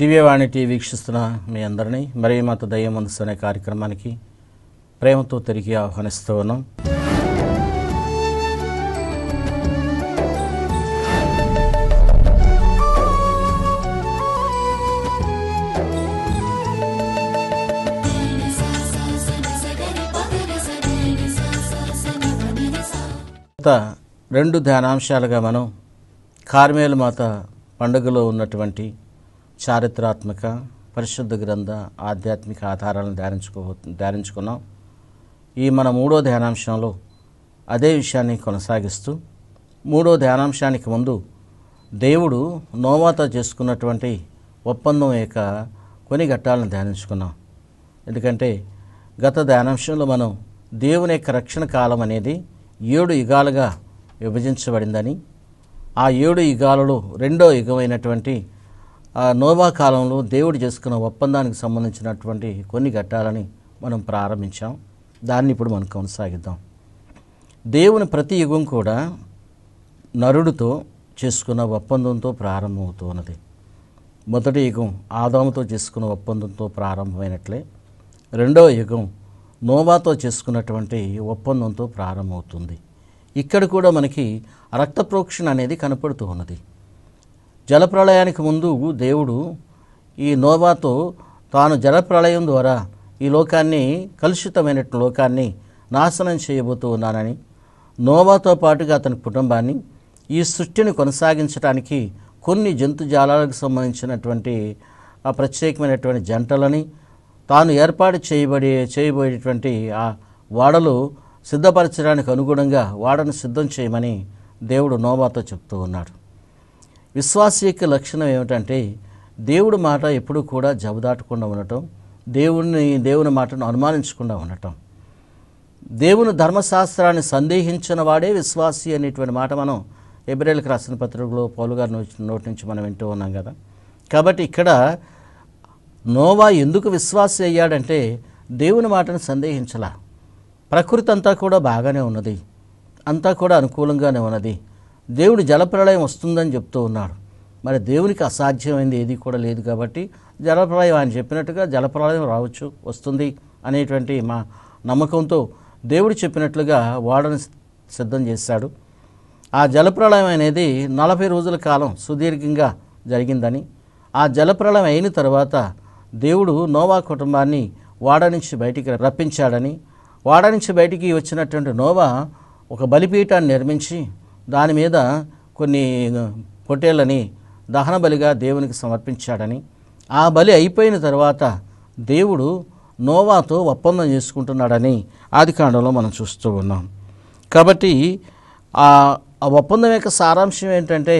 దివ్యవాణి TV వీక్షిస్తున్న మీ అందరినీ మరి మాత దయ్యం మనసు అనే కార్యక్రమానికి ప్రేమతో తిరిగి ఆహ్వానిస్తూ ఉన్నాం గత రెండు ధ్యానాంశాలుగా మనం కార్మేలు మాత పండుగలో ఉన్నటువంటి చారిత్రాత్మక పరిశుద్ధ గ్రంథ ఆధ్యాత్మిక ఆధారాలను ధ్యానించుకో ధ్యానించుకున్నాం ఈ మన మూడో ధ్యానాంశంలో అదే విషయాన్ని కొనసాగిస్తూ మూడో ధ్యానాంశానికి ముందు దేవుడు నోవాతో చేసుకున్నటువంటి ఒప్పందం యొక్క కొన్ని ఘట్టాలను ధ్యానించుకున్నాం ఎందుకంటే గత ధ్యానాంశంలో మనం దేవుని యొక్క రక్షణ కాలం అనేది ఏడు యుగాలుగా విభజించబడిందని ఆ ఏడు యుగాలలో రెండో యుగమైనటువంటి ఆ నోవా కాలంలో దేవుడు చేసుకున్న ఒప్పందానికి సంబంధించినటువంటి కొన్ని ఘట్టాలని మనం ప్రారంభించాం దాన్ని ఇప్పుడు మనం కొనసాగిద్దాం దేవుని ప్రతి యుగం కూడా నరుడితో చేసుకున్న ఒప్పందంతో ప్రారంభమవుతూ ఉన్నది మొదటి యుగం ఆదాముతో చేసుకున్న ఒప్పందంతో ప్రారంభమైనట్లే రెండవ యుగం నోవాతో చేసుకున్నటువంటి ఒప్పందంతో ప్రారంభమవుతుంది ఇక్కడ కూడా మనకి రక్త ప్రోక్షణ అనేది కనపడుతూ ఉన్నది జలప్రళయానికి ముందు దేవుడు ఈ నోవాతో తాను జలప్రళయం ద్వారా ఈ లోకాన్ని కలుషితమైన లోకాన్ని నాశనం చేయబోతూ ఉన్నానని నోవాతో పాటుగా అతని కుటుంబాన్ని ఈ సృష్టిని కొనసాగించడానికి కొన్ని జంతుజాలాలకు సంబంధించినటువంటి ఆ ప్రత్యేకమైనటువంటి జంటలని తాను ఏర్పాటు చేయబడి చేయబోయేటువంటి ఆ వాడలు సిద్ధపరచడానికి అనుగుణంగా వాడను సిద్ధం చేయమని దేవుడు నోవాతో చెప్తూ ఉన్నాడు విశ్వాస యొక్క లక్షణం ఏమిటంటే దేవుడి మాట ఎప్పుడూ కూడా జబదాటకుండా ఉండటం దేవుని దేవుని మాటను అనుమానించకుండా ఉండటం దేవుని ధర్మశాస్త్రాన్ని సందేహించిన వాడే విశ్వాసి అనేటువంటి మాట మనం ఎబ్రిల్కి రాసిన పత్రికలో పౌలు గారి నోటి నోటి నుంచి మనం వింటూ ఉన్నాం కదా కాబట్టి ఇక్కడ నోవా ఎందుకు విశ్వాసి అయ్యాడంటే దేవుని మాటను సందేహించలా ప్రకృతి అంతా కూడా బాగానే ఉన్నది అంతా కూడా అనుకూలంగానే ఉన్నది దేవుడు జలప్రళయం వస్తుందని చెప్తూ ఉన్నాడు మరి దేవునికి అసాధ్యమైంది ఏది కూడా లేదు కాబట్టి జలప్రళయం ఆయన చెప్పినట్టుగా జలప్రళయం రావచ్చు వస్తుంది అనేటువంటి మా నమ్మకంతో దేవుడు చెప్పినట్లుగా వాడని సిద్ధం చేశాడు ఆ జలప్రళయం అనేది నలభై రోజుల కాలం సుదీర్ఘంగా జరిగిందని ఆ జలప్రళయం అయిన తర్వాత దేవుడు నోవా కుటుంబాన్ని వాడ నుంచి బయటికి రప్పించాడని వాడ నుంచి బయటికి వచ్చినటువంటి నోవా ఒక బలిపీఠాన్ని నిర్మించి దాని మీద కొన్ని పొట్టేళ్ళని దహన బలిగా దేవునికి సమర్పించాడని ఆ బలి అయిపోయిన తర్వాత దేవుడు నోవాతో ఒప్పందం చేసుకుంటున్నాడని ఆది కాండంలో మనం చూస్తూ ఉన్నాం కాబట్టి ఆ ఆ ఒప్పందం యొక్క సారాంశం ఏంటంటే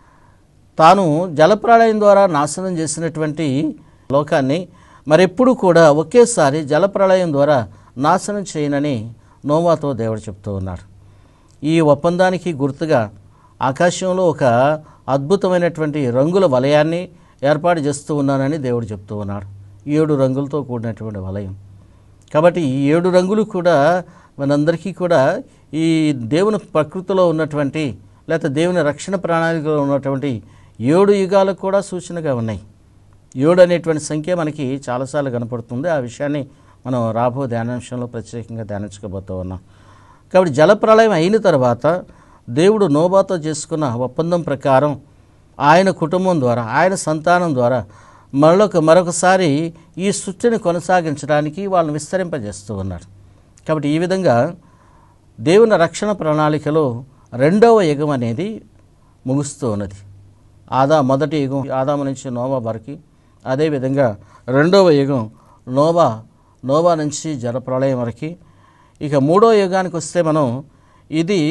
తాను జలప్రళయం ద్వారా నాశనం చేసినటువంటి లోకాన్ని మరెప్పుడు కూడా ఒకేసారి జలప్రళయం ద్వారా నాశనం చేయనని నోవాతో దేవుడు చెప్తూ ఉన్నాడు ఈ ఒప్పందానికి గుర్తుగా ఆకాశంలో ఒక అద్భుతమైనటువంటి రంగుల వలయాన్ని ఏర్పాటు చేస్తూ ఉన్నానని దేవుడు చెప్తూ ఉన్నాడు ఏడు రంగులతో కూడినటువంటి వలయం కాబట్టి ఈ ఏడు రంగులు కూడా మనందరికీ కూడా ఈ దేవుని ప్రకృతిలో ఉన్నటువంటి లేకపోతే దేవుని రక్షణ ప్రణాళికలో ఉన్నటువంటి ఏడు యుగాలకు కూడా సూచనగా ఉన్నాయి ఏడు అనేటువంటి సంఖ్య మనకి చాలాసార్లు కనపడుతుంది ఆ విషయాన్ని మనం రాబో ధ్యానాంశంలో ప్రత్యేకంగా ధ్యానించుకోబోతూ ఉన్నాం కాబట్టి జలప్రళయం అయిన తర్వాత దేవుడు నోబాతో చేసుకున్న ఒప్పందం ప్రకారం ఆయన కుటుంబం ద్వారా ఆయన సంతానం ద్వారా మరొక మరొకసారి ఈ సృష్టిని కొనసాగించడానికి వాళ్ళని విస్తరింపజేస్తూ ఉన్నాడు కాబట్టి ఈ విధంగా దేవుని రక్షణ ప్రణాళికలో రెండవ యుగం అనేది ముగుస్తూ ఉన్నది ఆదా మొదటి యుగం ఆదాము నుంచి నోవా వరకు అదేవిధంగా రెండవ యుగం నోవా నోవా నుంచి జలప్రళయం వరకు ఇక మూడో యుగానికి వస్తే మనం ఇది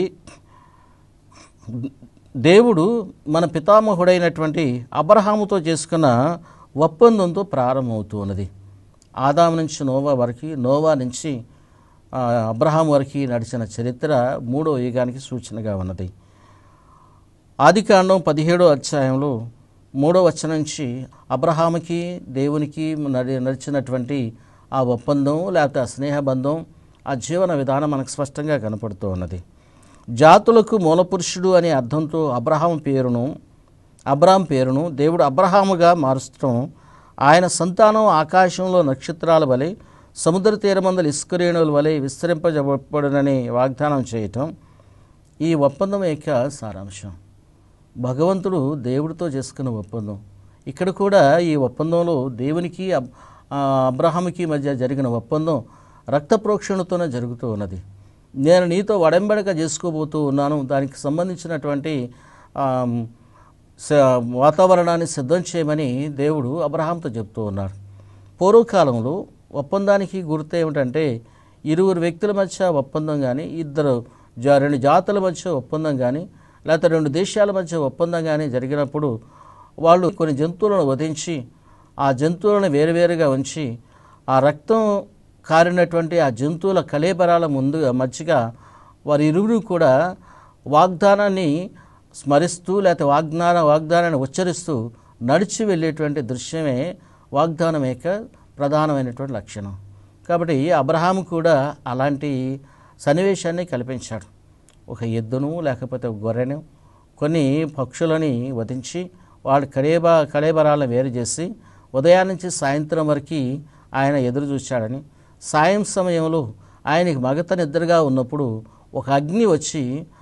దేవుడు మన పితామహుడైనటువంటి అబ్రహాముతో చేసుకున్న ఒప్పందంతో ప్రారంభమవుతూ ఉన్నది ఆదాము నుంచి నోవా వరకు నోవా నుంచి ఆ, అబ్రహాం వరకు నడిచిన చరిత్ర మూడో యుగానికి సూచనగా ఉన్నది ఆదికాండం పదిహేడో అధ్యాయంలో మూడో వచనం నుంచి అబ్రహాముకి దేవునికి నడి నడిచినటువంటి ఆ ఒప్పందం లేకపోతే ఆ స్నేహబంధం ఆ జీవన విధానం మనకు స్పష్టంగా కనపడుతూ ఉన్నది జాతులకు మూలపురుషుడు అనే అర్థంతో అబ్రహాం పేరును అబ్రాం పేరును దేవుడు అబ్రహాముగా మారుస్తడం ఆయన సంతానం ఆకాశంలో నక్షత్రాల వలె సముద్ర తీరమందల ఇసుకరేణుల వలె విస్తరింపజబడనని వాగ్దానం చేయటం ఈ ఒప్పందం యొక్క సారాంశం భగవంతుడు దేవుడితో చేసుకున్న ఒప్పందం ఇక్కడ కూడా ఈ ఒప్పందంలో దేవునికి అబ్- ఆ, అబ్రహాముకి మధ్య జరిగిన ఒప్పందం రక్త ప్రోక్షణతోనే జరుగుతూ ఉన్నది నేను నీతో వడంబడక చేసుకోబోతూ ఉన్నాను దానికి సంబంధించినటువంటి ఆ, స- వాతావరణాన్ని సిద్ధం చేయమని దేవుడు అబ్రహాంతో చెప్తూ ఉన్నాడు పూర్వకాలంలో ఒప్పందానికి గుర్తు ఏమిటంటే ఇరువురు వ్యక్తుల మధ్య ఒప్పందం కానీ ఇద్దరు జా రెండు జాతుల మధ్య ఒప్పందం కానీ లేకపోతే రెండు దేశాల మధ్య ఒప్పందం కానీ జరిగినప్పుడు వాళ్ళు కొన్ని జంతువులను వధించి ఆ జంతువులను వేరువేరుగా ఉంచి ఆ రక్తం కారినటువంటి ఆ జంతువుల కలేబరాల ముందు మధ్యగా వారి ఇరువురు కూడా వాగ్దానాన్ని స్మరిస్తూ లేకపోతే వాగ్దాన వాగ్దానాన్ని ఉచ్చరిస్తూ నడిచి వెళ్ళేటువంటి దృశ్యమే వాగ్దానం యొక్క ప్రధానమైనటువంటి లక్షణం కాబట్టి అబ్రహాము కూడా అలాంటి సన్నివేశాన్ని కల్పించాడు ఒక ఎద్దును లేకపోతే ఒక గొర్రెను కొన్ని పక్షులని వధించి వాడి కళేబా కళేబరాలను వేరు చేసి ఉదయం నుంచి సాయంత్రం వరకు ఆయన ఎదురు చూశాడని సాయం సమయంలో ఆయనకి మగత నిద్రగా ఉన్నప్పుడు ఒక అగ్ని వచ్చి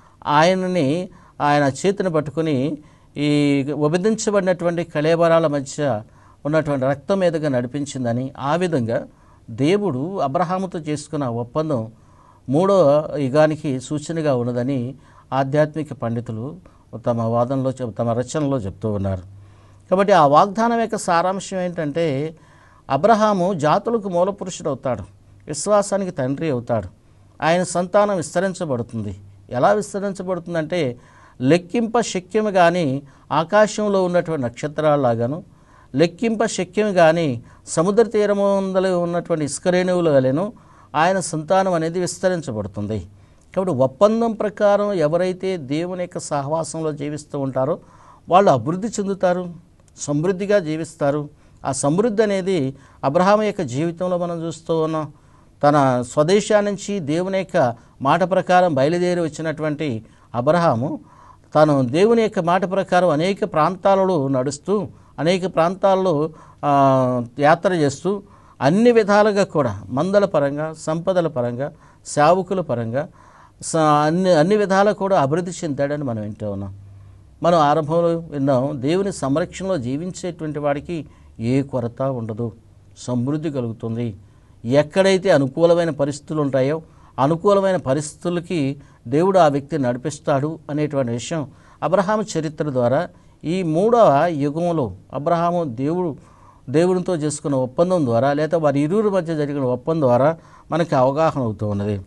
ఆయనని ఆయన చేతిని పట్టుకుని ఈ విభజించబడినటువంటి కళేబరాల మధ్య ఉన్నటువంటి రక్తం మీదుగా నడిపించిందని ఆ విధంగా దేవుడు అబ్రహాముతో చేసుకున్న ఒప్పందం మూడో యుగానికి సూచనగా ఉన్నదని ఆధ్యాత్మిక పండితులు తమ వాదనలో చెప్- తమ రచనలో చెప్తూ ఉన్నారు కాబట్టి ఆ వాగ్దానం యొక్క సారాంశం ఏంటంటే అబ్రహాము జాతులకు మూలపురుషుడు అవుతాడు విశ్వాసానికి తండ్రి అవుతాడు ఆయన సంతానం విస్తరించబడుతుంది ఎలా విస్తరించబడుతుందంటే లెక్కింప శక్యము కానీ ఆకాశంలో ఉన్నటువంటి నక్షత్రాల్లాగాను లెక్కింప శక్యం కానీ సముద్ర తీరముందలు ఉన్నటువంటి ఇసుకరేణువులు వలెను ఆయన సంతానం అనేది విస్తరించబడుతుంది కాబట్టి ఒప్పందం ప్రకారం ఎవరైతే దేవుని యొక్క సహవాసంలో జీవిస్తూ ఉంటారో వాళ్ళు అభివృద్ధి చెందుతారు సమృద్ధిగా జీవిస్తారు ఆ సమృద్ధి అనేది అబ్రహాం యొక్క జీవితంలో మనం చూస్తూ ఉన్నాం తన స్వదేశా నుంచి దేవుని యొక్క మాట ప్రకారం బయలుదేరి వచ్చినటువంటి అబ్రహాము తాను దేవుని యొక్క మాట ప్రకారం అనేక ప్రాంతాలలో నడుస్తూ అనేక ప్రాంతాల్లో ఆ, యాత్ర చేస్తూ అన్ని విధాలుగా కూడా మందల పరంగా సంపదల పరంగా సేవకుల పరంగా స- అన్ని అన్ని విధాలు కూడా అభివృద్ధి చెందాడని మనం వింటూ ఉన్నాం మనం ఆరంభంలో విన్నాం దేవుని సంరక్షణలో జీవించేటువంటి వాడికి ఏ కొరత ఉండదు సమృద్ధి కలుగుతుంది ఎక్కడైతే అనుకూలమైన పరిస్థితులు ఉంటాయో అనుకూలమైన పరిస్థితులకి దేవుడు ఆ వ్యక్తిని నడిపిస్తాడు అనేటువంటి విషయం అబ్రహాము చరిత్ర ద్వారా ఈ మూడవ యుగంలో అబ్రహాము దేవుడు దేవునితో చేసుకున్న ఒప్పందం ద్వారా లేదా వారి ఇరువురి మధ్య జరిగిన ఒప్పందం ద్వారా మనకి అవగాహన అవుతూ ఉన్నది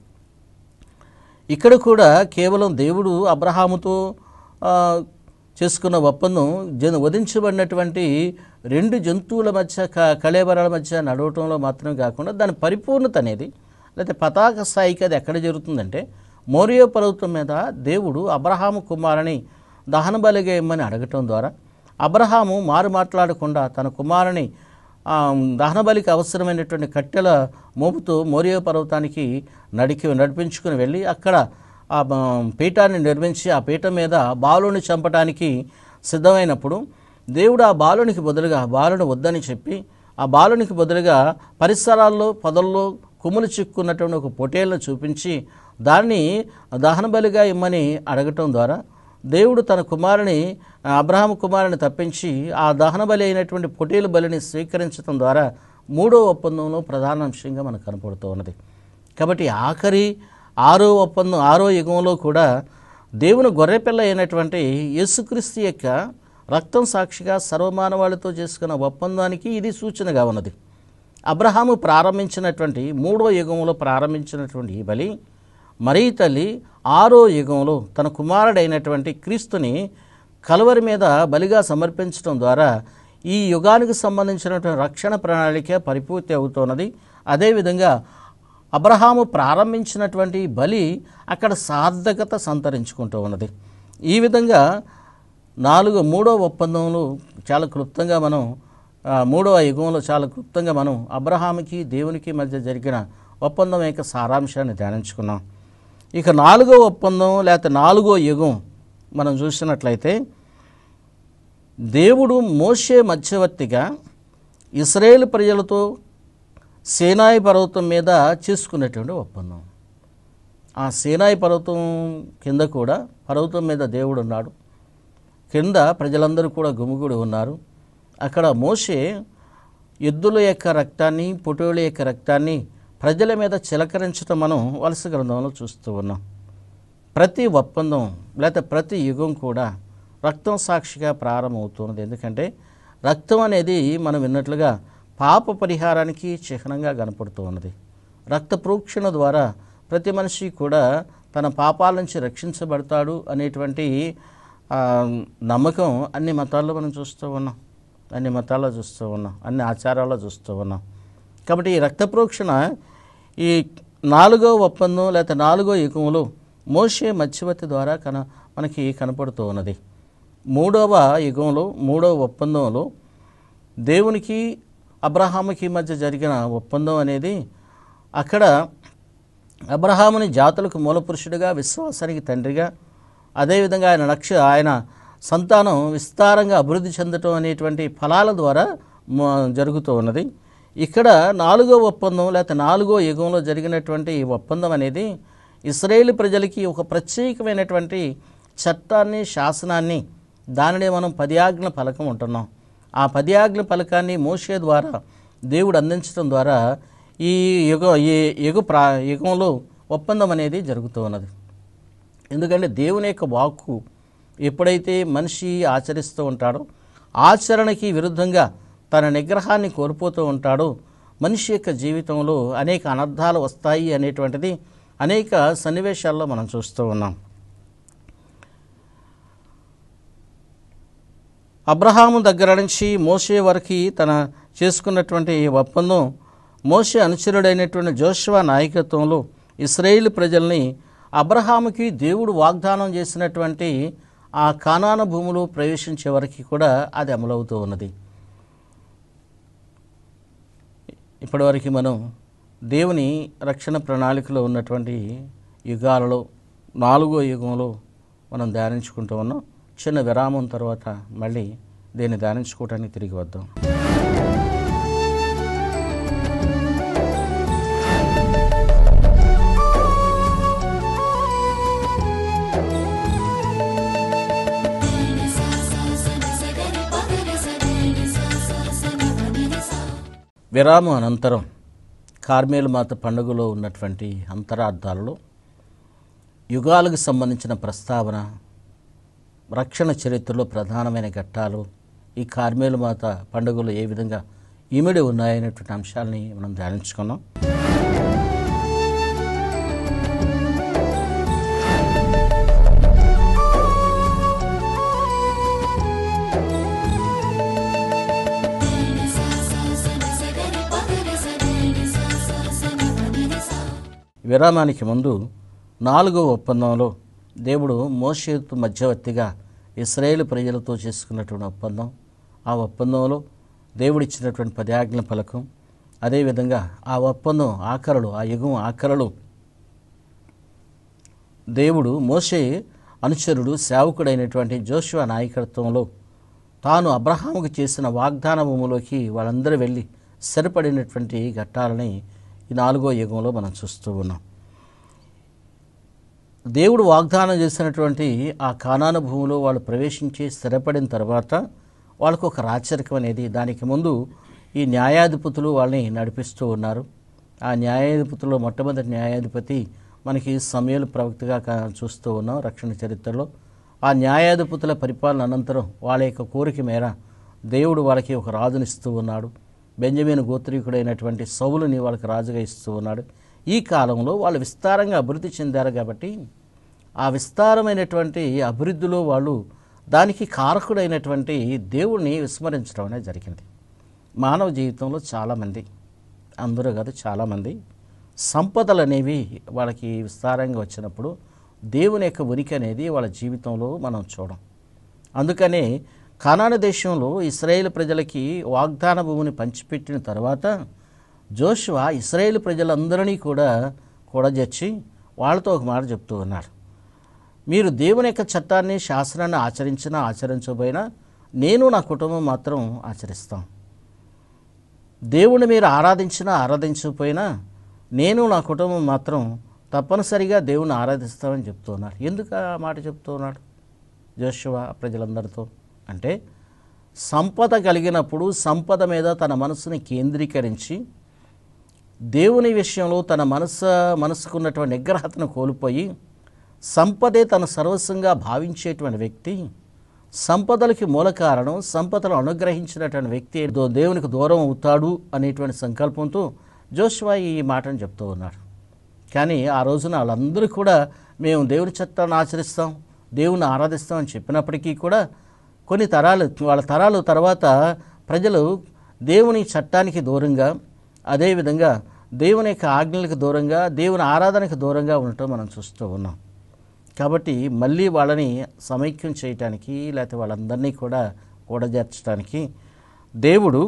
ఇక్కడ కూడా కేవలం దేవుడు అబ్రహాముతో ఆ, చేసుకున్న ఒప్పందం జన వధించబడినటువంటి రెండు జంతువుల మధ్య క కళేబరాల మధ్య నడవటంలో మాత్రమే కాకుండా దాని పరిపూర్ణత అనేది లేకపోతే పతాక స్థాయికి అది ఎక్కడ జరుగుతుందంటే మోరియో పర్వతం మీద దేవుడు అబ్రహాము కుమారుని దహన బలిగా ఇమ్మని అడగటం ద్వారా అబ్రహాము మారు మాట్లాడకుండా తన కుమారుని ఆ, దహనబలికి అవసరమైనటువంటి కట్టెల మోపుతో మోరియో పర్వతానికి నడికి నడిపించుకుని వెళ్ళి అక్కడ ఆ బ- పీఠాన్ని నిర్మించి ఆ పీఠం మీద బాలుని చంపడానికి సిద్ధమైనప్పుడు దేవుడు ఆ బాలునికి బదులుగా బాలుని వద్దని చెప్పి ఆ బాలునికి బదులుగా పరిసరాల్లో పొదల్లో కొమ్ములు చిక్కున్నటువంటి ఒక పొటేలను చూపించి దాన్ని దహనబలిగా ఇమ్మని అడగటం ద్వారా దేవుడు తన కుమారుని ఆ, అబ్రహాము కుమారుని తప్పించి ఆ దహన బలి అయినటువంటి పొటేలు బలిని స్వీకరించడం ద్వారా మూడో ఒప్పందంలో ప్రధాన అంశంగా మనకు కనపడుతూ ఉన్నది కాబట్టి ఆఖరి ఆరో ఒప్పందం ఆరో యుగంలో కూడా దేవుని గొర్రెపిల్ల అయినటువంటి యేసుక్రీస్తు యొక్క రక్తం సాక్షిగా సర్వమానవాళితో చేసుకున్న ఒప్పందానికి ఇది సూచనగా ఉన్నది అబ్రహాము ప్రారంభించినటువంటి మూడో యుగంలో ప్రారంభించినటువంటి ఈ బలి మరీ తల్లి ఆరో యుగంలో తన కుమారుడైనటువంటి క్రీస్తుని కలవరి మీద బలిగా సమర్పించడం ద్వారా ఈ యుగానికి సంబంధించినటువంటి రక్షణ ప్రణాళిక పరిపూర్తి అవుతున్నది అదేవిధంగా అబ్రహాము ప్రారంభించినటువంటి బలి అక్కడ సార్థకత సంతరించుకుంటూ ఉన్నది ఈ విధంగా నాలుగు మూడో ఒప్పందంలో చాలా క్లుప్తంగా మనం ఆ, మూడవ యుగంలో చాలా క్లుప్తంగా మనం అబ్రహాముకి దేవునికి మధ్య జరిగిన ఒప్పందం యొక్క సారాంశాన్ని ధ్యానించుకున్నాం ఇక నాలుగో ఒప్పందం లేకపోతే నాలుగో యుగం మనం చూసినట్లయితే దేవుడు మోషే మధ్యవర్తిగా ఇస్రాయేల్ ప్రజలతో సేనాయి పర్వతం మీద చేసుకున్నటువంటి ఒప్పందం ఆ సేనాయి పర్వతం కింద కూడా పర్వతం మీద దేవుడు ఉన్నాడు కింద ప్రజలందరూ కూడా గుమిగూడి ఉన్నారు అక్కడ మోషే ఎద్దుల యొక్క రక్తాన్ని పొటోళ్ళ యొక్క రక్తాన్ని ప్రజల మీద చిలకరించడం మనం వలస గ్రంథంలో చూస్తూ ఉన్నాం ప్రతి ఒప్పందం లేకపోతే ప్రతి యుగం కూడా రక్తం సాక్షిగా ప్రారంభమవుతున్నది ఎందుకంటే రక్తం అనేది మనం విన్నట్లుగా పాప పరిహారానికి చిహ్నంగా కనపడుతూ ఉన్నది రక్త ప్రోక్షణ ద్వారా ప్రతి మనిషి కూడా తన పాపాల నుంచి రక్షించబడతాడు అనేటువంటి ఆ, నమ్మకం అన్ని మతాల్లో మనం చూస్తూ ఉన్నాం అన్ని మతాల్లో చూస్తూ ఉన్నాం అన్ని ఆచారాల్లో చూస్తూ ఉన్నాం కాబట్టి ఈ రక్త ప్రోక్షణ ఈ నాలుగో ఒప్పందం లేకపోతే నాలుగో యుగంలో మోషే మధ్యవర్తి ద్వారా కన మనకి కనపడుతూ ఉన్నది మూడవ యుగంలో మూడవ ఒప్పందంలో దేవునికి అబ్రహాముకి మధ్య జరిగిన ఒప్పందం అనేది అక్కడ అబ్రహాముని జాతులకు మూలపురుషుడిగా విశ్వాసానికి తండ్రిగా అదేవిధంగా ఆయన లక్ష్య ఆయన సంతానం విస్తారంగా అభివృద్ధి చెందటం అనేటువంటి ఫలాల ద్వారా మ- జరుగుతూ ఉన్నది ఇక్కడ నాలుగో ఒప్పందం లేకపోతే నాలుగో యుగంలో జరిగినటువంటి ఈ ఒప్పందం అనేది ఇస్రాయేల్ ప్రజలకి ఒక ప్రత్యేకమైనటువంటి చట్టాన్ని శాసనాన్ని దానినే మనం పది ఆజ్ఞ పలకం ఉంటున్నాం ఆ పది ఆజ్ఞ పలకాన్ని మోషే ద్వారా దేవుడు అందించడం ద్వారా ఈ యుగ ఈ యుగ ప్రా యుగంలో ఒప్పందం అనేది జరుగుతూ ఉన్నది ఎందుకంటే దేవుని యొక్క వాక్కు ఎప్పుడైతే మనిషి ఆచరిస్తూ ఉంటాడో ఆచరణకి విరుద్ధంగా తన నిగ్రహాన్ని కోల్పోతూ ఉంటాడో మనిషి యొక్క జీవితంలో అనేక అనర్థాలు వస్తాయి అనేటువంటిది అనేక సన్నివేశాల్లో మనం చూస్తూ ఉన్నాం అబ్రహాము దగ్గర నుంచి మోషే వరకు తన చేసుకున్నటువంటి ఈ ఒప్పందం మోషే అనుచరుడైనటువంటి జోషువా నాయకత్వంలో ఇస్రాయేల్ ప్రజల్ని అబ్రహాముకి దేవుడు వాగ్దానం చేసినటువంటి ఆ కానాన భూములు ప్రవేశించే వరకు కూడా అది అమలవుతూ ఉన్నది ఇప్పటివరకు మనం దేవుని రక్షణ ప్రణాళికలో ఉన్నటువంటి యుగాలలో నాలుగో యుగంలో మనం ధ్యానించుకుంటూ ఉన్నాం చిన్న విరామం తర్వాత మళ్ళీ దీన్ని ధ్యానించుకోవడానికి తిరిగి వద్దాం విరామం అనంతరం కార్మేలు మాత పండుగలో ఉన్నటువంటి అంతరార్థాలలో యుగాలకు సంబంధించిన ప్రస్తావన రక్షణ చరిత్రలో ప్రధానమైన ఘట్టాలు ఈ కార్మేలు మాత పండుగలో ఏ విధంగా ఇమిడి ఉన్నాయనేటువంటి అంశాలని మనం ధ్యానించుకున్నాం విరామానికి ముందు నాలుగో ఒప్పందంలో దేవుడు మోషేతు మధ్యవర్తిగా ఇస్రాయేల్ ప్రజలతో చేసుకున్నటువంటి ఒప్పందం ఆ ఒప్పందంలో దేవుడిచ్చినటువంటి పది ఆజ్ఞల పలకం అదేవిధంగా ఆ ఒప్పందం ఆఖరులు ఆ యుగం ఆఖరులు దేవుడు మోషే అనుచరుడు సేవకుడైనటువంటి జోషువా నాయకత్వంలో తాను అబ్రహాముకు చేసిన వాగ్దాన భూమిలోకి వాళ్ళందరూ వెళ్ళి స్థిరపడినటువంటి ఘట్టాలని ఈ నాలుగో యుగంలో మనం చూస్తూ ఉన్నాం దేవుడు వాగ్దానం చేసినటువంటి ఆ కానాన భూమిలో వాళ్ళు ప్రవేశించి స్థిరపడిన తర్వాత వాళ్ళకు ఒక రాచరికం అనేది దానికి ముందు ఈ న్యాయాధిపతులు వాళ్ళని నడిపిస్తూ ఉన్నారు ఆ న్యాయాధిపతుల్లో మొట్టమొదటి న్యాయాధిపతి మనకి సమయలు ప్రవక్తగా కా- చూస్తూ ఉన్నాం రక్షణ చరిత్రలో ఆ న్యాయాధిపతుల పరిపాలన అనంతరం వాళ్ళ యొక్క కోరిక మేర దేవుడు వాళ్ళకి ఒక రాజునిస్తూ ఉన్నాడు బెంజమిన్ గోత్రీకుడైనటువంటి సౌలుని వాళ్ళకి రాజుగా ఇస్తూ ఉన్నాడు ఈ కాలంలో వాళ్ళు విస్తారంగా అభివృద్ధి చెందారు కాబట్టి ఆ విస్తారమైనటువంటి అభివృద్ధిలో వాళ్ళు దానికి కారకుడైనటువంటి దేవుణ్ణి విస్మరించడం అనేది జరిగింది మానవ జీవితంలో చాలామంది అందరూ కాదు చాలామంది సంపదలు అనేవి వాళ్ళకి విస్తారంగా వచ్చినప్పుడు దేవుని యొక్క ఉనికి అనేది వాళ్ళ జీవితంలో మనం చూడం అందుకనే కనాన దేశంలో ఇస్రాయేల్ ప్రజలకి వాగ్దాన భూమిని పంచిపెట్టిన తర్వాత జోషువా ఇస్రాయేల్ ప్రజలందరినీ కూడా కూడజెచ్చి వాళ్ళతో ఒక మాట చెప్తూ ఉన్నారు మీరు దేవుని యొక్క చట్టాన్ని శాసనాన్ని ఆచరించినా ఆచరించబోయినా నేను నా కుటుంబం మాత్రం ఆచరిస్తాం దేవుని మీరు ఆరాధించినా ఆరాధించకపోయినా నేను నా కుటుంబం మాత్రం తప్పనిసరిగా దేవుని ఆరాధిస్తామని చెప్తూ ఉన్నారు ఎందుకు ఆ మాట చెప్తూ ఉన్నాడు జోషువ ప్రజలందరితో అంటే సంపద కలిగినప్పుడు సంపద మీద తన మనసుని కేంద్రీకరించి దేవుని విషయంలో తన మనసు మనసుకున్నటువంటి నిగ్రహతను కోల్పోయి సంపదే తన సర్వస్వంగా భావించేటువంటి వ్యక్తి సంపదలకి మూల కారణం సంపదలు అనుగ్రహించినటువంటి వ్యక్తి ఏదో దేవునికి దూరం అవుతాడు అనేటువంటి సంకల్పంతో జోష్వా ఈ మాటను చెప్తూ ఉన్నాడు కానీ ఆ రోజున వాళ్ళందరూ కూడా మేము దేవుని చట్టాన్ని ఆచరిస్తాం దేవుని ఆరాధిస్తాం అని చెప్పినప్పటికీ కూడా కొన్ని తరాలు వాళ్ళ తరాలు తర్వాత ప్రజలు దేవుని చట్టానికి దూరంగా అదేవిధంగా దేవుని యొక్క ఆజ్ఞలకు దూరంగా దేవుని ఆరాధనకు దూరంగా ఉండటం మనం చూస్తూ ఉన్నాం కాబట్టి మళ్ళీ వాళ్ళని సమైక్యం చేయటానికి లేకపోతే వాళ్ళందరినీ కూడా కూడజేర్చడానికి దేవుడు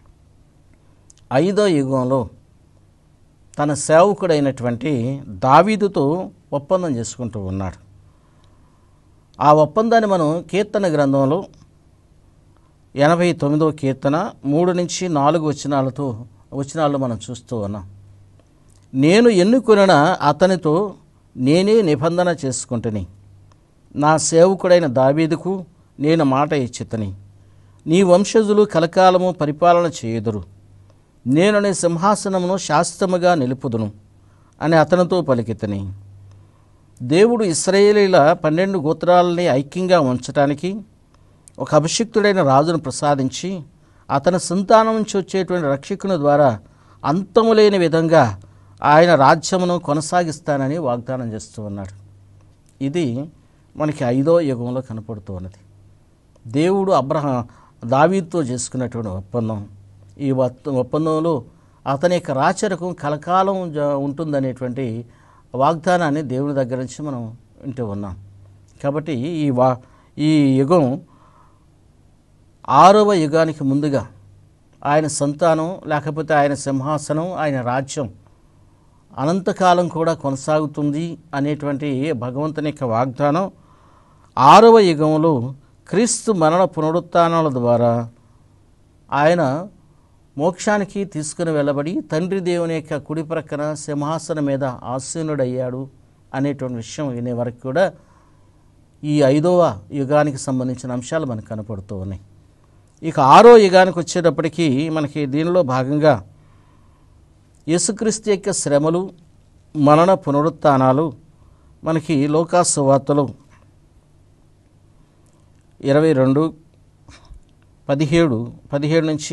ఐదో యుగంలో తన సేవకుడైనటువంటి దావీదుతో ఒప్పందం చేసుకుంటూ ఉన్నాడు ఆ ఒప్పందాన్ని మనం కీర్తన గ్రంథంలో ఎనభై తొమ్మిదో కీర్తన మూడు నుంచి నాలుగు వచనాలతో వచనాలు మనం చూస్తూ ఉన్నాం నేను ఎన్నుకొనిన అతనితో నేనే నిబంధన చేసుకుంటుని నా సేవకుడైన దావీదుకు నేను మాట ఇచ్చితని నీ వంశజులు కలకాలము పరిపాలన చేయుదురు నేను నీ సింహాసనమును శాశ్వతముగా నిలుపుదును అని అతనితో పలికితని దేవుడు ఇస్రాయేలీల పన్నెండు గోత్రాలని ఐక్యంగా ఉంచటానికి ఒక అభిషిక్తుడైన రాజును ప్రసాదించి అతని సంతానం నుంచి వచ్చేటువంటి రక్షకుని ద్వారా అంతము లేని విధంగా ఆయన రాజ్యమును కొనసాగిస్తానని వాగ్దానం చేస్తూ ఉన్నాడు ఇది మనకి ఐదో యుగంలో కనపడుతూ ఉన్నది దేవుడు అబ్రహా దావీదుతో చేసుకున్నటువంటి ఒప్పందం ఈ ఒప్ప- ఒప్పందంలో అతని యొక్క రాచరికం కలకాలం జ- ఉంటుందనేటువంటి వాగ్దానాన్ని దేవుని దగ్గర నుంచి మనం వింటూ ఉన్నాం కాబట్టి ఈ వా ఈ యుగం ఆరవ యుగానికి ముందుగా ఆయన సంతానం లేకపోతే ఆయన సింహాసనం ఆయన రాజ్యం అనంతకాలం కూడా కొనసాగుతుంది అనేటువంటి భగవంతుని యొక్క వాగ్దానం ఆరవ యుగంలో క్రీస్తు మరణ పునరుత్థానాల ద్వారా ఆయన మోక్షానికి తీసుకుని వెళ్ళబడి తండ్రి దేవుని యొక్క కుడి ప్రక్కన సింహాసనం మీద ఆసీనుడయ్యాడు అనేటువంటి విషయం వినే వరకు కూడా ఈ ఐదవ యుగానికి సంబంధించిన అంశాలు మనకు కనపడుతూ ఉన్నాయి ఇక ఆరో యుగానికి వచ్చేటప్పటికి మనకి దీనిలో భాగంగా యేసుక్రీస్తు యొక్క శ్రమలు మరణ పునరుత్థానాలు మనకి లోకాసు వార్తలు ఇరవై రెండు పదిహేడు పదిహేడు నుంచి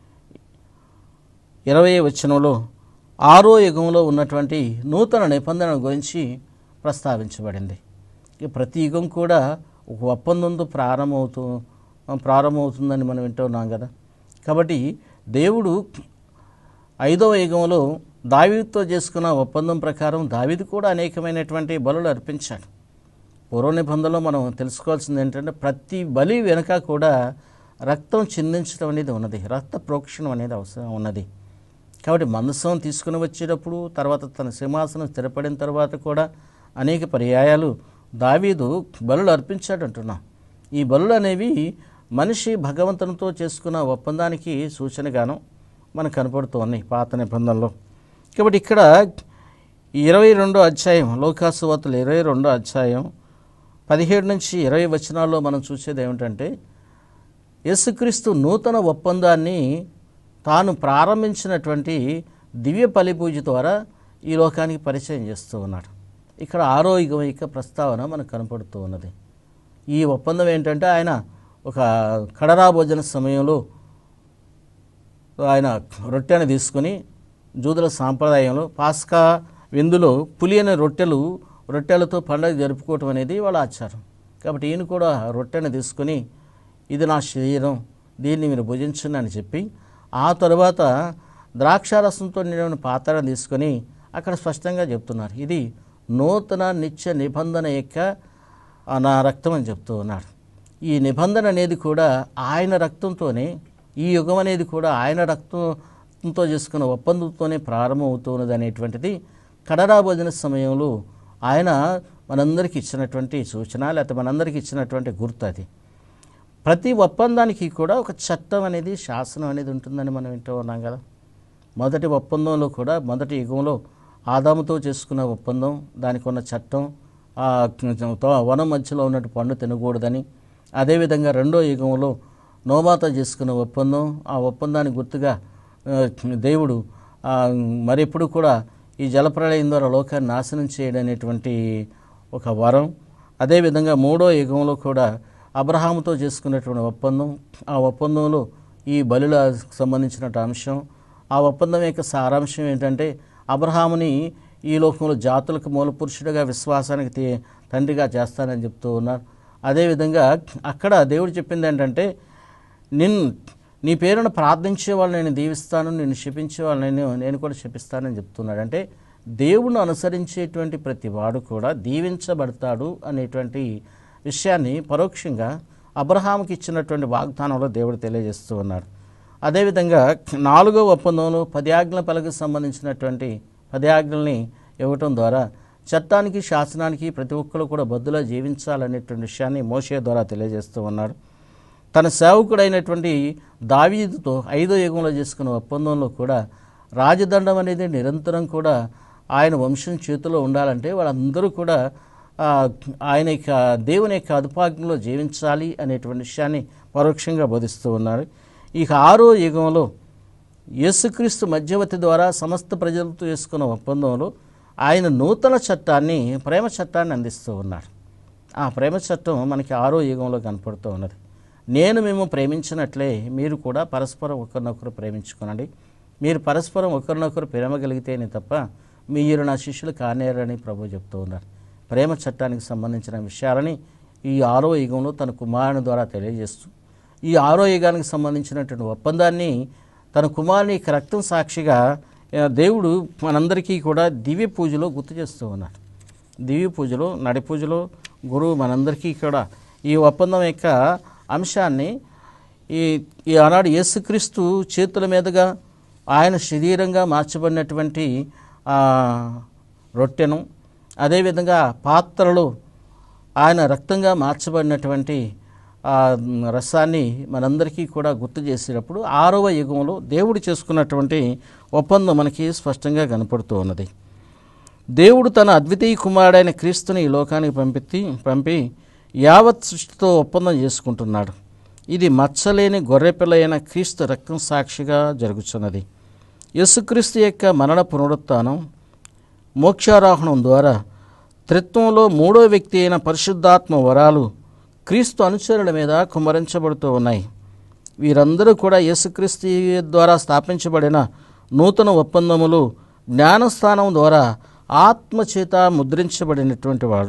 ఇరవై వచనంలో ఆరో యుగంలో ఉన్నటువంటి నూతన నిబంధన గురించి ప్రస్తావించబడింది ఇక ప్రతి యుగం కూడా ఒక ఒప్పందంతో ప్రారంభమవుతూ ప్రారంభమవుతుందని మనం వింటున్నాం కదా కాబట్టి దేవుడు ఐదవ యుగంలో దావీదుతో చేసుకున్న ఒప్పందం ప్రకారం దావీదు కూడా అనేకమైనటువంటి బలులు అర్పించాడు పూర్వ నిబంధనలో మనం తెలుసుకోవాల్సింది ఏంటంటే ప్రతి బలి వెనుక కూడా రక్తం చిందించడం అనేది ఉన్నది రక్త ప్రోక్షణం అనేది అవసరం ఉన్నది కాబట్టి మనసం తీసుకుని వచ్చేటప్పుడు తర్వాత తన సింహాసనం స్థిరపడిన తర్వాత కూడా అనేక పర్యాయాలు దావీదు బలులు అర్పించాడు అంటున్నాం ఈ బలులు అనేవి మనిషి భగవంతునితో చేసుకున్న ఒప్పందానికి సూచనగాను మనకు కనపడుతూ ఉన్నాయి పాత నిబంధనలో కాబట్టి ఇక్కడ ఇరవై రెండో అధ్యాయం లోకాసువార్తలు ఇరవై రెండో అధ్యాయం పదిహేడు నుంచి ఇరవై వచనాల్లో మనం చూసేది ఏమిటంటే యేసుక్రీస్తు నూతన ఒప్పందాన్ని తాను ప్రారంభించినటువంటి దివ్య బలి పూజ ద్వారా ఈ లోకానికి పరిచయం చేస్తూ ఉన్నాడు ఇక్కడ ఆరో యుగం యొక్క ప్రస్తావన మనకు కనపడుతూ ఉన్నది ఈ ఒప్పందం ఏంటంటే ఆయన ఒక కడరా భోజన సమయంలో ఆయన రొట్టెని తీసుకుని జూదుల సాంప్రదాయంలో పాస్కా విందులో పులి అనే రొట్టెలు రొట్టెలతో పండగ జరుపుకోవటం అనేది వాళ్ళ ఆచారం కాబట్టి ఈయన కూడా రొట్టెని తీసుకుని ఇది నా శరీరం దీన్ని మీరు భుజించండి అని చెప్పి ఆ తరువాత ద్రాక్షారసంతో నిండిన పాత్రను తీసుకొని అక్కడ స్పష్టంగా చెప్తున్నారు ఇది నూతన నిత్య నిబంధన యొక్క ఆ, నా రక్తం అని చెప్తూ ఉన్నాడు ఈ నిబంధన అనేది కూడా ఆయన రక్తంతోనే ఈ యుగం అనేది కూడా ఆయన రక్తంతో చేసుకున్న ఒప్పందంతోనే ప్రారంభమవుతున్నది అనేటువంటిది కడరా భోజన సమయంలో ఆయన మనందరికీ ఇచ్చినటువంటి సూచన లేకపోతే మనందరికీ ఇచ్చినటువంటి గుర్తు అది ప్రతి ఒప్పందానికి కూడా ఒక చట్టం అనేది శాసనం అనేది ఉంటుందని మనం వింటూ ఉన్నాం కదా మొదటి ఒప్పందంలో కూడా మొదటి యుగంలో ఆదాముతో చేసుకున్న ఒప్పందం దానికి ఉన్న చట్టం ఆ తో- వనం మధ్యలో ఉన్నట్టు పండు తినకూడదని అదేవిధంగా రెండో యుగంలో నోమాతో చేసుకున్న ఒప్పందం ఆ ఒప్పందానికి గుర్తుగా ఆ, దేవుడు ఆ, మరెప్పుడు కూడా ఈ జలప్రళయం ద్వారా లోకాన్ని నాశనం చేయడం అనేటువంటి ఒక వరం అదేవిధంగా మూడో యుగంలో కూడా అబ్రహాముతో చేసుకున్నటువంటి ఒప్పందం ఆ ఒప్పందంలో ఈ బలుల సంబంధించిన అంశం ఆ ఒప్పందం యొక్క సారాంశం ఏంటంటే అబ్రహాముని ఈ లోకంలో జాతులకు మూలపురుషుడిగా విశ్వాసానికి తే- తండ్రిగా చేస్తానని చెప్తూ ఉన్నారు అదేవిధంగా అక్కడ దేవుడు చెప్పింది ఏంటంటే నిన్ నీ పేరును ప్రార్థించే వాళ్ళని నేను దీవిస్తాను నిన్ను శపించే వాళ్ళని నేను నేను కూడా శపిస్తానని చెప్తున్నాడు అంటే దేవుణ్ణి అనుసరించేటువంటి ప్రతి వాడు కూడా దీవించబడతాడు అనేటువంటి విషయాన్ని పరోక్షంగా అబ్రహాంకి ఇచ్చినటువంటి వాగ్దానంలో దేవుడు తెలియజేస్తూ ఉన్నాడు అదేవిధంగా నాలుగో ఒప్పందంలో పది ఆజ్ఞల పలకు సంబంధించినటువంటి పది ఆజ్ఞల్ని ఇవ్వటం ద్వారా చట్టానికి శాసనానికి ప్రతి ఒక్కరు కూడా బద్దులా జీవించాలనేటువంటి విషయాన్ని మోషే ద్వారా తెలియజేస్తూ ఉన్నాడు తన సేవకుడైనటువంటి దావీదుతో ఐదో యుగంలో చేసుకున్న ఒప్పందంలో కూడా రాజదండం అనేది నిరంతరం కూడా ఆయన వంశం చేతిలో ఉండాలంటే వాళ్ళందరూ కూడా ఆ, ఆయన యొక్క దేవుని యొక్క అదుపాజ్ఞలో జీవించాలి అనేటువంటి విషయాన్ని పరోక్షంగా బోధిస్తూ ఉన్నారు ఇక ఆరో యుగంలో యేసుక్రీస్తు మధ్యవర్తి ద్వారా సమస్త ప్రజలతో చేసుకున్న ఒప్పందంలో ఆయన నూతన చట్టాన్ని ప్రేమ చట్టాన్ని అందిస్తూ ఉన్నాడు ఆ ప్రేమ చట్టం మనకి ఆరో యుగంలో కనపడుతూ ఉన్నది నేను మేము ప్రేమించినట్లే మీరు కూడా పరస్పరం ఒకరినొకరు ప్రేమించుకోనండి మీరు పరస్పరం ఒకరినొకరు ప్రేమగలిగితేనే తప్ప మీరు నా శిష్యులు కానేరని ప్రభు చెప్తూ ఉన్నారు ప్రేమ చట్టానికి సంబంధించిన విషయాలని ఈ ఆరో యుగంలో తన కుమారుని ద్వారా తెలియజేస్తూ ఈ ఆరో యుగానికి సంబంధించినటువంటి ఒప్పందాన్ని తన కుమారుని యొక్క రక్తం సాక్షిగా ఆ, దేవుడు మనందరికీ కూడా దివ్య పూజలో గుర్తు చేస్తూ ఉన్నాడు దివ్య పూజలో నడి పూజలో గురువు మనందరికీ కూడా ఈ ఒప్పందం యొక్క అంశాన్ని ఈ ఈ ఆనాడు యేసుక్రీస్తు చేతుల మీదుగా ఆయన శరీరంగా మార్చబడినటువంటి ఆ, రొట్టెను అదేవిధంగా పాత్రలో ఆయన రక్తంగా మార్చబడినటువంటి ఆ రసాన్ని మనందరికీ కూడా గుర్తు చేసేటప్పుడు ఆరవ యుగంలో దేవుడు చేసుకున్నటువంటి ఒప్పందం మనకి స్పష్టంగా కనపడుతూ ఉన్నది దేవుడు తన అద్వితీయ కుమారుడైన క్రీస్తుని ఈ లోకానికి పంపితి పంపి యావత్ సృష్టితో ఒప్పందం చేసుకుంటున్నాడు ఇది మచ్చలేని గొర్రెపిల్ల అయిన క్రీస్తు రక్తం సాక్షిగా జరుగుతున్నది యేసుక్రీస్తు యొక్క మరణ పునరుత్థానం మోక్షారోహణం ద్వారా త్రిత్వంలో మూడో వ్యక్తి అయిన పరిశుద్ధాత్మ వరాలు క్రీస్తు అనుచరుల మీద కుమరించబడుతూ ఉన్నాయి వీరందరూ కూడా యేసుక్రీస్తు ద్వారా స్థాపించబడిన నూతన ఒప్పందములు జ్ఞానస్థానం ద్వారా ఆత్మచేత ముద్రించబడినటువంటి వాడు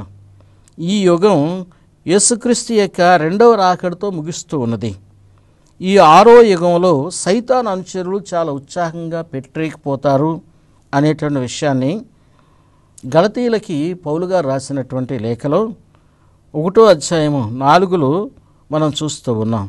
ఈ యుగం యేసుక్రీస్తు యొక్క రెండవ రాకడితో ముగిస్తూ ఉన్నది ఈ ఆరో యుగంలో సైతాన్ అనుచరులు చాలా ఉత్సాహంగా పెట్టలేకపోతారు అనేటువంటి విషయాన్ని గలతీయులకి పౌలు గారు రాసినటువంటి లేఖలో ఒకటో అధ్యాయము నాలుగులో మనం చూస్తూ ఉన్నాం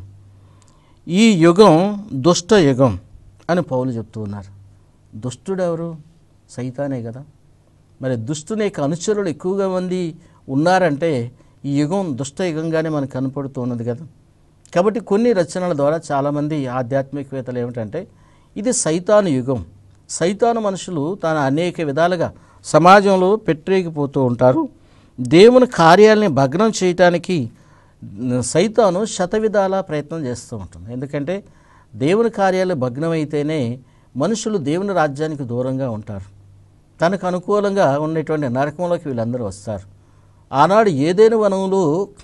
ఈ యుగం దుష్ట యుగం అని పౌలు చెప్తూ ఉన్నారు దుష్టుడు ఎవరు సైతానే కదా మరి దుష్టుని యొక్క అనుచరులు ఎక్కువగా మంది ఉన్నారంటే ఈ యుగం దుష్ట యుగంగానే మనకు కనపడుతూ ఉన్నది కదా కాబట్టి కొన్ని రచనల ద్వారా చాలామంది ఆధ్యాత్మికవేత్తలు ఏమిటంటే ఇది సైతాను యుగం సైతాను మనుషులు తన అనేక విధాలుగా సమాజంలో పెట్టేగిపోతూ ఉంటారు దేవుని కార్యాలని భగ్నం చేయటానికి సైతాను శతవిధాల ప్రయత్నం చేస్తూ ఉంటుంది ఎందుకంటే దేవుని కార్యాలు భగ్నమైతేనే మనుషులు దేవుని రాజ్యానికి దూరంగా ఉంటారు తనకు అనుకూలంగా ఉన్నటువంటి నరకంలోకి వీళ్ళందరూ వస్తారు ఆనాడు ఏదైనా వనంలో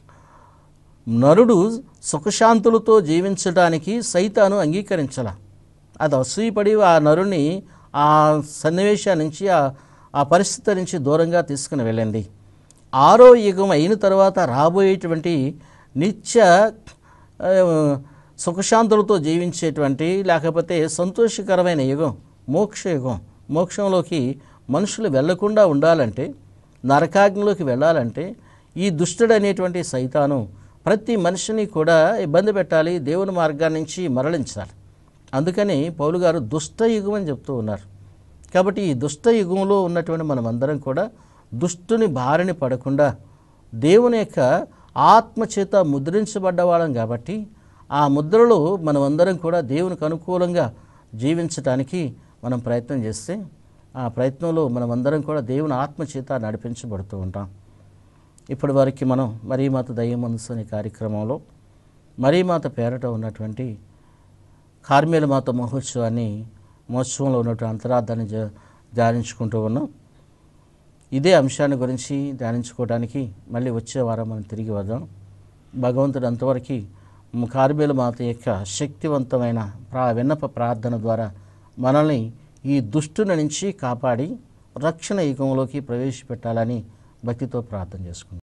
నరుడు సుఖశాంతులతో జీవించడానికి సైతాను అంగీకరించాల అది అసూయపడి ఆ నరుని ఆ సన్నివేశం నుంచి ఆ ఆ పరిస్థితి నుంచి దూరంగా తీసుకుని వెళ్ళింది ఆరో యుగం అయిన తర్వాత రాబోయేటువంటి నిత్య ఆ, సుఖశాంతులతో జీవించేటువంటి లేకపోతే సంతోషకరమైన యుగం మోక్ష యుగం మోక్షంలోకి మనుషులు వెళ్లకుండా ఉండాలంటే నరకాగ్నిలోకి వెళ్ళాలంటే ఈ దుష్టుడు అనేటువంటి సైతాను ప్రతి మనిషిని కూడా ఇబ్బంది పెట్టాలి దేవుని మార్గాన్ని నుంచి మరలించాలి అందుకని పౌలు గారు దుష్ట యుగం అని చెప్తూ ఉన్నారు కాబట్టి ఈ దుష్ట యుగంలో ఉన్నటువంటి మనమందరం కూడా దుష్టుని బారిన పడకుండా దేవుని యొక్క ఆత్మచేత ముద్రించబడ్డ వాళ్ళం కాబట్టి ఆ ముద్రలో మనమందరం కూడా దేవునికి అనుకూలంగా జీవించడానికి మనం ప్రయత్నం చేస్తే ఆ ప్రయత్నంలో మనమందరం కూడా దేవుని ఆత్మచేత నడిపించబడుతూ ఉంటాం ఇప్పటి వరకు మనం మరీమాత దయ్యం మనసు అనే కార్యక్రమంలో మరీమాత పేరట ఉన్నటువంటి కార్మేల మాత మహోత్సవాన్ని మహోత్సవంలో ఉన్నటువంటి అంతరార్థాన్ని జ- ధ్యానించుకుంటూ ఉన్నాం ఇదే అంశాన్ని గురించి ధ్యానించుకోవడానికి మళ్ళీ వచ్చే వారం మనం తిరిగి వద్దాం భగవంతుడు అంతవరకు కార్మేల మాత యొక్క శక్తివంతమైన ప్రా విన్నప ప్రార్థన ద్వారా మనల్ని ఈ దుష్టుని నుంచి కాపాడి రక్షణ యుగంలోకి ప్రవేశపెట్టాలని భక్తితో ప్రార్థన చేసుకుంటాం